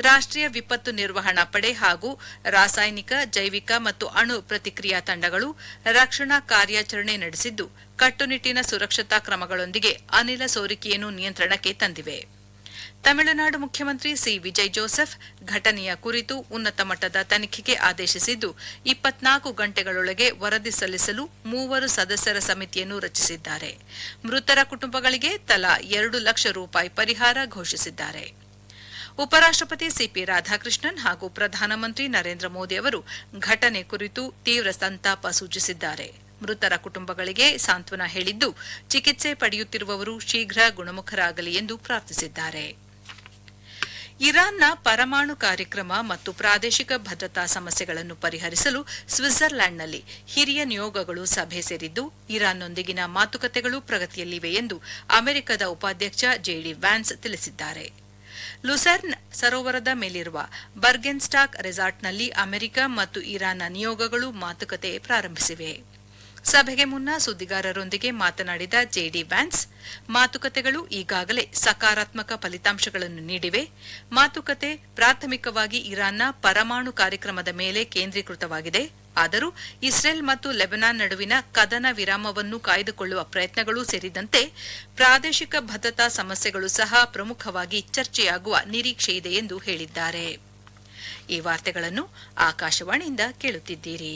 ರಾಷ್ಟ್ರೀಯ ವಿಪತ್ತು ನಿರ್ವಹಣಾ ಪಡೆ ಹಾಗೂ ರಾಸಾಯನಿಕ ಜೈವಿಕ ಮತ್ತು ಅಣು ಪ್ರತಿಕ್ರಿಯಾ ತಂಡಗಳು ರಕ್ಷಣಾ ಕಾರ್ಯಾಚರಣೆ ನಡೆಸಿದ್ದು ಕಟ್ಟುನಿಟ್ಟಿನ ಸುರಕ್ಷತಾ ಕ್ರಮಗಳೊಂದಿಗೆ ಅನಿಲ ಸೋರಿಕೆಯನ್ನು ನಿಯಂತ್ರಣಕ್ಕೆ ತಂದಿವೆ ತಮಿಳುನಾಡು ಮುಖ್ಯಮಂತ್ರಿ ಸಿ ವಿಜಯ್ ಜೋಸೆಫ್ ಘಟನೆಯ ಕುರಿತು ಉನ್ನತ ಮಟ್ಟದ ತನಿಖೆಗೆ ಆದೇಶಿಸಿದ್ದು ಇಪ್ಪತ್ನಾಲ್ಕು ಗಂಟೆಗಳೊಳಗೆ ವರದಿ ಸಲ್ಲಿಸಲು ಮೂವರು ಸದಸ್ಯರ ಸಮಿತಿಯನ್ನು ರಚಿಸಿದ್ದಾರೆ ಮೃತರ ಕುಟುಂಬಗಳಿಗೆ ತಲಾ ಎರಡು ಲಕ್ಷ ರೂಪಾಯಿ ಪರಿಹಾರ ಘೋಷಿಸಿದ್ದಾರೆ ಉಪರಾಷ್ಟಪತಿ ಸಿಪಿ ರಾಧಾಕೃಷ್ಣನ್ ಹಾಗೂ ಪ್ರಧಾನಮಂತ್ರಿ ನರೇಂದ್ರ ಮೋದಿ ಅವರು ಘಟನೆ ಕುರಿತು ತೀವ್ರ ಸಂತಾಪ ಸೂಚಿಸಿದ್ದಾರೆ ಮೃತರ ಕುಟುಂಬಗಳಿಗೆ ಸಾಂತ್ವನ ಹೇಳಿದ್ದು ಚಿಕಿತ್ಸೆ ಪಡೆಯುತ್ತಿರುವವರು ಶೀಘ್ರ ಗುಣಮುಖರಾಗಲಿ ಎಂದು ಪ್ರಾರ್ಥಿಸಿದ್ದಾರೆ ಇರಾನ್ನ ಪರಮಾಣು ಕಾರ್ಯಕ್ರಮ ಮತ್ತು ಪ್ರಾದೇಶಿಕ ಭದ್ರತಾ ಸಮಸ್ಯೆಗಳನ್ನು ಪರಿಹರಿಸಲು ಸ್ವಿಟ್ಜರ್ಲ್ಯಾಂಡ್ನಲ್ಲಿ ಹಿರಿಯ ನಿಯೋಗಗಳು ಸಭೆ ಸೇರಿದ್ದು ಇರಾನ್ನೊಂದಿಗಿನ ಮಾತುಕತೆಗಳು ಪ್ರಗತಿಯಲ್ಲಿವೆ ಎಂದು ಅಮೆರಿಕದ ಉಪಾಧ್ಯಕ್ಷ ಜೆಡಿ ವ್ಯಾನ್ಸ್ ತಿಳಿಸಿದ್ದಾರೆ ಲುಸರ್ನ್ ಸರೋವರದ ಮೇಲಿರುವ ಬರ್ಗೆನ್ಸ್ಟಾಕ್ ರೆಸಾರ್ಟ್ನಲ್ಲಿ ಅಮೆರಿಕ ಮತ್ತು ಇರಾನ್ನ ನಿಯೋಗಗಳು ಮಾತುಕತೆ ಪ್ರಾರಂಭಿಸಿವೆ ಸಭೆಗೆ ಮುನ್ನ ಸುದ್ದಿಗಾರರೊಂದಿಗೆ ಮಾತನಾಡಿದ ಜೆಡಿ ವ್ಯಾನ್ಸ್ ಮಾತುಕತೆಗಳು ಈಗಾಗಲೇ ಸಕಾರಾತ್ಮಕ ಫಲಿತಾಂಶಗಳನ್ನು ನೀಡಿವೆ ಮಾತುಕತೆ ಪ್ರಾಥಮಿಕವಾಗಿ ಇರಾನ್ನ ಪರಮಾಣು ಕಾರ್ಯಕ್ರಮದ ಮೇಲೆ ಕೇಂದ್ರೀಕೃತವಾಗಿದೆ ಆದರೂ ಇಸ್ರೇಲ್ ಮತ್ತು ಲೆಬನಾನ್ ನಡುವಿನ ಕದನ ವಿರಾಮವನ್ನು ಕಾಯ್ದುಕೊಳ್ಳುವ ಪ್ರಯತ್ನಗಳೂ ಸೇರಿದಂತೆ ಪ್ರಾದೇಶಿಕ ಭದ್ರತಾ ಸಮಸ್ಯೆಗಳು ಸಹ ಪ್ರಮುಖವಾಗಿ ಚರ್ಚೆಯಾಗುವ ನಿರೀಕ್ಷೆಯಿದೆ ಎಂದು ಹೇಳಿದ್ದಾರೆ ಈ ವಾರ್ತೆಗಳನ್ನು ಆಕಾಶವಾಣಿಯಿಂದ ಕೇಳುತ್ತಿದ್ದೀರಿ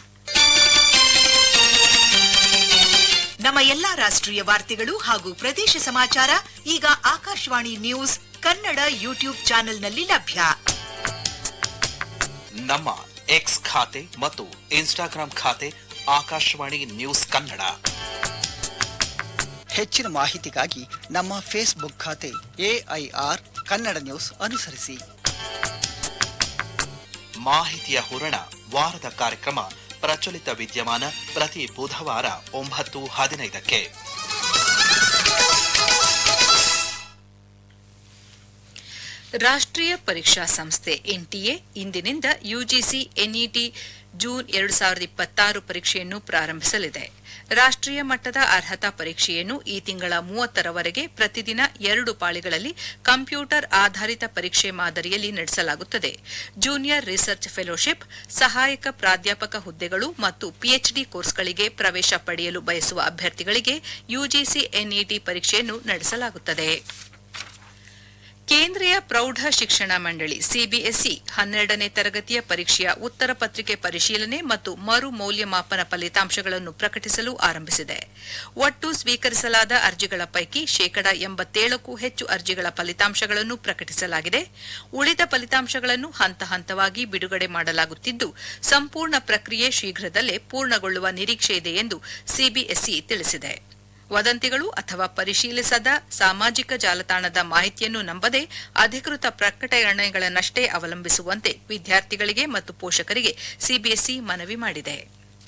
ನಮ್ಮ ಎಲ್ಲಾ ರಾಷ್ಟ್ರೀಯ ವಾರ್ತೆಗಳು ಹಾಗೂ ಪ್ರದೇಶ ಸಮಾಚಾರ ಈಗ ಆಕಾಶವಾಣಿ ನ್ಯೂಸ್ ಕನ್ನಡ ಯೂಟ್ಯೂಬ್ ಚಾನೆಲ್ನಲ್ಲಿ ಲಭ್ಯ ನಮ್ಮ ಎಕ್ಸ್ ಖಾತೆ ಮತ್ತು ಇನ್ಸ್ಟಾಗ್ರಾಂ ಖಾತೆ ಆಕಾಶವಾಣಿ ನ್ಯೂಸ್ ಕನ್ನಡ ಹೆಚ್ಚಿನ ಮಾಹಿತಿಗಾಗಿ ನಮ್ಮ ಫೇಸ್ಬುಕ್ ಖಾತೆ ಎಐಆರ್ ಕನ್ನಡ ನ್ಯೂಸ್ ಅನುಸರಿಸಿ ಮಾಹಿತಿಯ ಹೂರಣ ವಾರದ ಕಾರ್ಯಕ್ರಮ ಪ್ರಚಲಿತ ವಿದ್ಯಮಾನ ಪ್ರತಿ ಬುಧವಾರ ಒಂಬತ್ತು ಹದಿನೈದಕ್ಕೆ ರಾಷ್ಟ್ರೀಯ ಪರೀಕ್ಷಾ ಸಂಸ್ಥೆ ಎನ್ಟಿಎ ಇಂದಿನಿಂದ ಯುಜಿಸಿ ಎನ್ಇಟಿ ಜೂನ್ ಎರಡು ಸಾವಿರದ ಇಪ್ಪತ್ತಾರು ಪರೀಕ್ಷೆಯನ್ನು ಪ್ರಾರಂಭಿಸಲಿದೆ ರಾಷ್ಟ್ರೀಯ ಮಟ್ಟದ ಅರ್ಹತಾ ಪರೀಕ್ಷೆಯನ್ನು ಈ ತಿಂಗಳ ಮೂವತ್ತರವರೆಗೆ ಪ್ರತಿದಿನ ಎರಡು ಪಾಳಿಗಳಲ್ಲಿ ಕಂಪ್ಯೂಟರ್ ಆಧಾರಿತ ಪರೀಕ್ಷೆ ಮಾದರಿಯಲ್ಲಿ ನಡೆಸಲಾಗುತ್ತದೆ ಜೂನಿಯರ್ ರಿಸರ್ಚ್ ಫೆಲೋಶಿಪ್ ಸಹಾಯಕ ಪ್ರಾಧ್ಯಾಪಕ ಹುದ್ದೆಗಳು ಮತ್ತು ಪಿಎಚ್ಡಿ ಕೋರ್ಸ್ಗಳಿಗೆ ಪ್ರವೇಶ ಪಡೆಯಲು ಬಯಸುವ ಅಭ್ಯರ್ಥಿಗಳಿಗೆ ಯುಜಿಸಿ ಎನ್ಇಟಿ ಪರೀಕ್ಷೆಯನ್ನು ನಡೆಸಲಾಗುತ್ತದೆ ಕೇಂದ್ರೀಯ ಪ್ರೌಢ ಶಿಕ್ಷಣ ಮಂಡಳಿ ಸಿಬಿಎಸ್ಇ ಹನ್ನೆರಡನೇ ತರಗತಿಯ ಪರೀಕ್ಷೆಯ ಉತ್ತರ ಪತ್ರಿಕೆ ಪರಿಶೀಲನೆ ಮತ್ತು ಮರು ಮೌಲ್ಯಮಾಪನ ಫಲಿತಾಂಶಗಳನ್ನು ಪ್ರಕಟಿಸಲು ಆರಂಭಿಸಿದೆ ಒಟ್ಟು ಸ್ವೀಕರಿಸಲಾದ ಅರ್ಜಿಗಳ ಪೈಕಿ ಶೇಕಡಾ ಎಂಬತ್ತೇಳಕ್ಕೂ ಹೆಚ್ಚು ಅರ್ಜಿಗಳ ಫಲಿತಾಂಶಗಳನ್ನು ಪ್ರಕಟಿಸಲಾಗಿದೆ ಉಳಿದ ಫಲಿತಾಂಶಗಳನ್ನು ಹಂತ ಹಂತವಾಗಿ ಬಿಡುಗಡೆ ಮಾಡಲಾಗುತ್ತಿದ್ದು ಸಂಪೂರ್ಣ ಪ್ರಕ್ರಿಯೆ ಶೀಘ್ರದಲ್ಲೇ ಪೂರ್ಣಗೊಳ್ಳುವ ನಿರೀಕ್ಷೆಯಿದೆ ಎಂದು ಸಿಬಿಎಸ್ಇ ತಿಳಿಸಿದೆ ವದಂತಿಗಳು ಅಥವಾ ಪರಿಶೀಲಿಸದ ಸಾಮಾಜಿಕ ಜಾಲತಾಣದ ಮಾಹಿತಿಯನ್ನು ನಂಬದೆ ಅಧಿಕೃತ ಪ್ರಕಟಣೆಗಳನ್ನಷ್ಟೇ ಅವಲಂಬಿಸುವಂತೆ ವಿದ್ಯಾರ್ಥಿಗಳಿಗೆ ಮತ್ತು ಪೋಷಕರಿಗೆ ಸಿಬಿಎಸ್ಇ ಮನವಿ ಮಾಡಿದೆ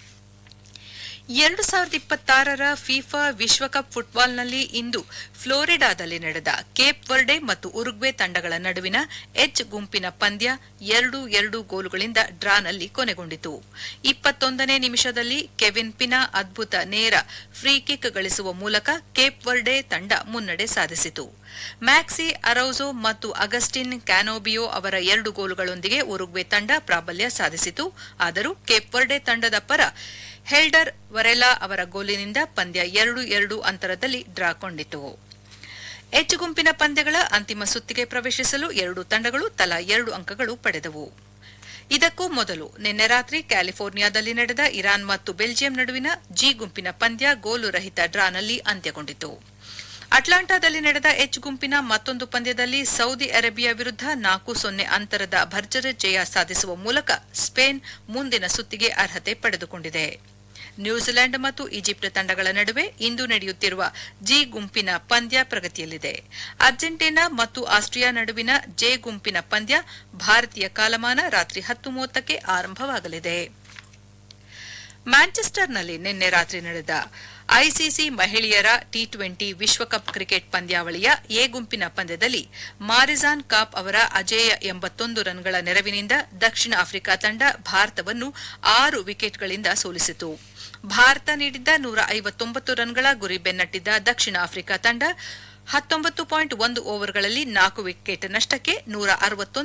ಎರಡು ಸಾವಿರದ ಇಪ್ಪತ್ತಾರರ ಫಿಫಾ ವಿಶ್ವಕಪ್ ಫುಟ್ಬಾಲ್ನಲ್ಲಿ ಇಂದು ಫ್ಲೋರಿಡಾದಲ್ಲಿ ನಡೆದ ಕೇಪ್ ವರ್ಡೆ ಮತ್ತು ಉರುಗ್ವೆ ತಂಡಗಳ ನಡುವಿನ ಎಚ್ ಗುಂಪಿನ ಪಂದ್ಯ ಎರಡು ಎರಡು ಗೋಲುಗಳಿಂದ ಡ್ರಾನಲ್ಲಿ ಕೊನೆಗೊಂಡಿತು ಇಪ್ಪತ್ತೊಂದನೇ ನಿಮಿಷದಲ್ಲಿ ಕೆವಿನ್ ಪಿನಾ ಅದ್ಭುತ ನೇರ ಫ್ರೀ ಕಿಕ್ ಗಳಿಸುವ ಮೂಲಕ ಕೇಪ್ ವರ್ಡೆ ತಂಡ ಮುನ್ನಡೆ ಸಾಧಿಸಿತು ಮ್ಯಾಕ್ಸಿ ಅರೌಜೋ ಮತ್ತು ಅಗಸ್ಟಿನ್ ಕ್ಯಾನೋಬಿಯೋ ಅವರ ಎರಡು ಗೋಲುಗಳೊಂದಿಗೆ ಉರುಗ್ವೆ ತಂಡ ಪ್ರಾಬಲ್ಯ ಸಾಧಿಸಿತು ಆದರೂ ಕೇಪ್ ವರ್ಡೆ ತಂಡದ ಪರ ಹೆಲ್ಡರ್ ವರೆಲಾ ಅವರ ಗೋಲಿನಿಂದ ಪಂದ್ಯ ಎರಡು ಎರಡು ಅಂತರದಲ್ಲಿ ಡ್ರಾ ಕೊಂಡಿತು ಎಚ್ ಗುಂಪಿನ ಪಂದ್ಯಗಳ ಅಂತಿಮ ಸುತ್ತಿಗೆ ಪ್ರವೇಶಿಸಲು ಎರಡು ತಂಡಗಳು ತಲಾ ಎರಡು ಅಂಕಗಳು ಪಡೆದವು ಇದಕ್ಕೂ ಮೊದಲು ನಿನ್ನೆ ರಾತ್ರಿ ಕ್ಯಾಲಿಫೋರ್ನಿಯಾದಲ್ಲಿ ನಡೆದ ಇರಾನ್ ಮತ್ತು ಬೆಲ್ಜಿಯಂ ನಡುವಿನ ಜಿ ಗುಂಪಿನ ಪಂದ್ಯ ಗೋಲು ರಹಿತ ಡ್ರಾನಲ್ಲಿ ಅಂತ್ಯಗೊಂಡಿತು ಅಟ್ಲಾಂಟಾದಲ್ಲಿ ನಡೆದ ಎಚ್ ಗುಂಪಿನ ಮತ್ತೊಂದು ಪಂದ್ಯದಲ್ಲಿ ಸೌದಿ ಅರೇಬಿಯಾ ವಿರುದ್ಧ ನಾಲ್ಕು ಸೊನ್ನೆ ಅಂತರದ ಭರ್ಜರಿ ಜಯ ಸಾಧಿಸುವ ಮೂಲಕ ಸ್ಪೇನ್ ಮುಂದಿನ ಸುತ್ತಿಗೆ ಅರ್ಹತೆ ಪಡೆದುಕೊಂಡಿದೆ ನ್ಯೂಜಿಲೆಂಡ್ ಮತ್ತು ಈಜಿಪ್ಟ್ ತಂಡಗಳ ನಡುವೆ ಇಂದು ನಡೆಯುತ್ತಿರುವ ಜಿ ಗುಂಪಿನ ಪಂದ್ಯ ಪ್ರಗತಿಯಲ್ಲಿದೆ ಅರ್ಜೆಂಟೀನಾ ಮತ್ತು ಆಸ್ಟ್ರಿಯಾ ನಡುವಿನ ಜೆ ಗುಂಪಿನ ಪಂದ್ಯ ಭಾರತೀಯ ಕಾಲಮಾನ ರಾತ್ರಿ ಹತ್ತು ಮೂವತ್ತಕ್ಕೆ ಆರಂಭವಾಗಲಿದೆ ಮ್ಯಾಂಚೆಸ್ಟರ್ನಲ್ಲಿ ನಿನ್ನೆ ರಾತ್ರಿ ನಡೆದ ಐಸಿಸಿ ಮಹಿಳೆಯರ ಟಿ ಟ್ವೆಂಟಿ ವಿಶ್ವಕಪ್ ಕ್ರಿಕೆಟ್ ಪಂದ್ಯಾವಳಿಯ ಎ ಗುಂಪಿನ ಪಂದ್ಯದಲ್ಲಿ ಮಾರಿಜಾನ್ ಕಾಪ್ ಅವರ ಅಜೇಯ ಎಂಬತ್ತೊಂದು ರನ್ಗಳ ನೆರವಿನಿಂದ ದಕ್ಷಿಣ ಆಫ್ರಿಕಾ ತಂಡ ಭಾರತವನ್ನು ಆರು ವಿಕೆಟ್ಗಳಿಂದ ಸೋಲಿಸಿತು ಭಾರತ ನೀಡಿದ್ದ ನೂರ ಐವತ್ತೊಂಬತ್ತು ರನ್ಗಳ ಗುರಿ ಬೆನ್ನಟ್ಟಿದ್ದ ದಕ್ಷಿಣ ಆಫ್ರಿಕಾ ತಂಡ ಹತ್ತೊಂಬತ್ತು ಪಾಯಿಂಟ್ ಒಂದು ಓವರ್ಗಳಲ್ಲಿ ನಾಲ್ಕು ವಿಕೆಟ್ ನಷ್ಟಕ್ಕೆ ನೂರ ಅರವತ್ತೊಂದು